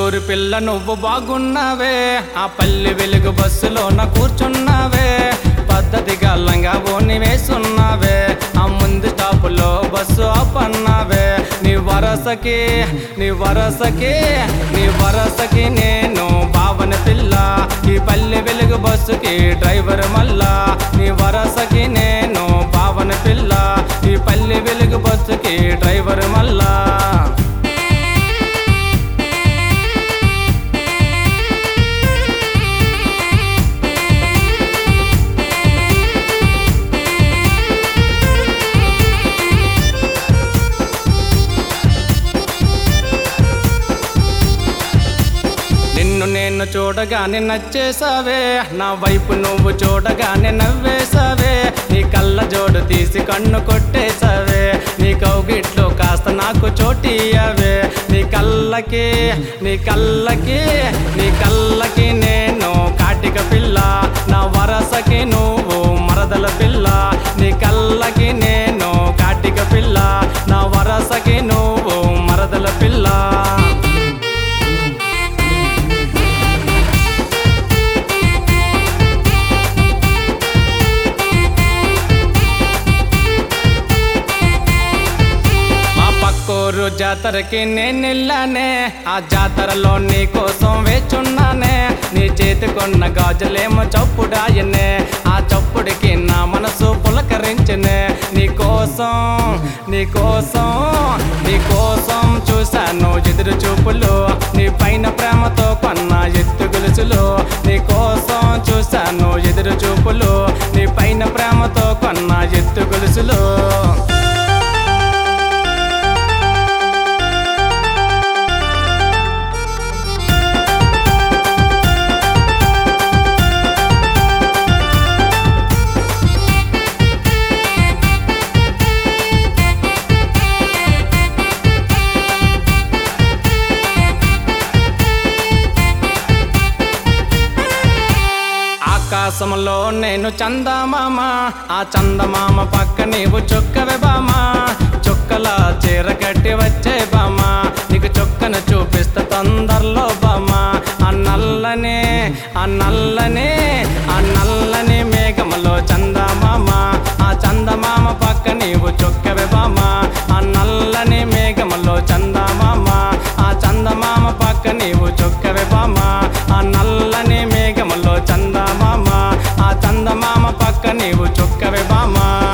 పల్లెటూరి పిల్ల నువ్వు బాగున్నావే ఆ పల్లె వెలుగు బస్సులో నా కూర్చున్నావే పద్ధతిగా లంగా ఓని వేసున్నావే ఆ ముందు స్టాపులో బస్సు ఆపన్నావే నీ వరసకి నీ వరసకి నీ వరసకి నేను భావన పిల్ల ఈ పల్లె వెలుగు బస్సుకి డ్రైవర్ మల్లా నీ వరసకి నేను భావన పిల్ల ఈ పల్లె వెలుగు బస్సుకి డ్రైవర్ మల్లా నిన్ను నేను చూడగానే నచ్చేసావే నా వైపు నువ్వు చూడగానే నవ్వేసావే నీ కళ్ళ జోడు తీసి కన్ను కొట్టేసావే నీ కౌగిట్లో కాస్త నాకు చోటియవే నీ కళ్ళకి నీ కళ్ళకి నీ కళ్ళకి నేను కాటిక పిల్ల నా వరసకి నువ్వు మరదల పిల్ల నీ కళ్ళకి నేను కాటిక పిల్ల నా వరసకి నువ్వు మరదల పిల్ల మా పక్కూరు జాతరకి నేను వెళ్ళానే ఆ జాతరలో నీ కోసం వేచున్నానే నీ చేతికొన్న గాజులేమో చప్పుడాయనే ఆ చప్పుడికి నా మనసు పులకరించనే నీ కోసం నీ కోసం నీ కోసం చూశాను ఎదురు చూపులు నీ పైన ప్రేమతో కొన్న ఎత్తు గొలుసులు నీ కోసం చూశాను ఎదురు చూపులు నీ పైన ప్రేమతో కొన్న ఎత్తు గొలుసులు ఆకాశంలో నేను చందమామ ఆ చందమామ పక్క నీవు చొక్కవే బామా చొక్కల చీర కట్టి వచ్చే బామా నీకు చొక్కను చూపిస్తా తొందరలో బామా ఆ నల్లని ఆ నల్లని ఆ నల్లని మేఘములో చందమామ ఆ చందమామ పక్క నీవు చొక్కవే బామా ఆ నల్లని మేఘములో చందమామ ఆ చందమామ పక్క నీవు చొక్కవే బామా ఆ నల్లని మేఘములో చందమామ ఆ చందమామ పక్క నీవు చొక్కవే బామా